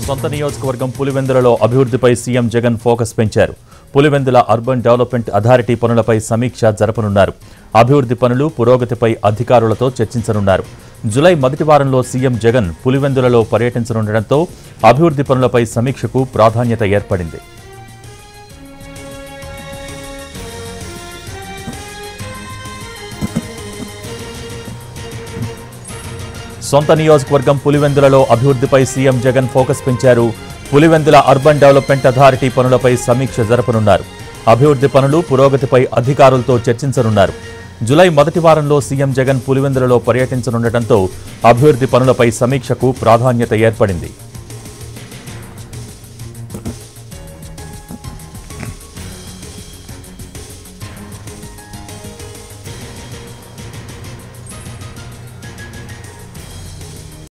సొంత నియోజకవర్గం పులివెందులలో అభివృద్ధిపై సీఎం జగన్ ఫోకస్ పెంచారు పులివెందుల అర్బన్ డెవలప్మెంట్ అథారిటీ పనులపై సమీక్ష జరపనున్నారు అభివృద్ధి పనులు పురోగతిపై అధికారులతో చర్చించనున్నారు జులై మొదటి వారంలో సీఎం జగన్ పులివెందులలో పర్యటించనుండటంతో అభివృద్ధి పనులపై సమీక్షకు ప్రాధాన్యత ఏర్పడింది సొంత నియోజకవర్గం పులివెందులలో అభివృద్ధిపై సీఎం జగన్ ఫోకస్ పెంచారు పులివెందుల అర్బన్ డెవలప్మెంట్ అథారిటీ పనులపై సమీక్ష జరపనున్నారు అభివృద్ధి పనులు పురోగతిపై అధికారులతో చర్చించనున్నారు జులై మొదటి వారంలో సీఎం జగన్ పులివెందులలో పర్యటించనుండటంతో అభివృద్ధి పనులపై సమీక్షకు ప్రాధాన్యత ఏర్పడింది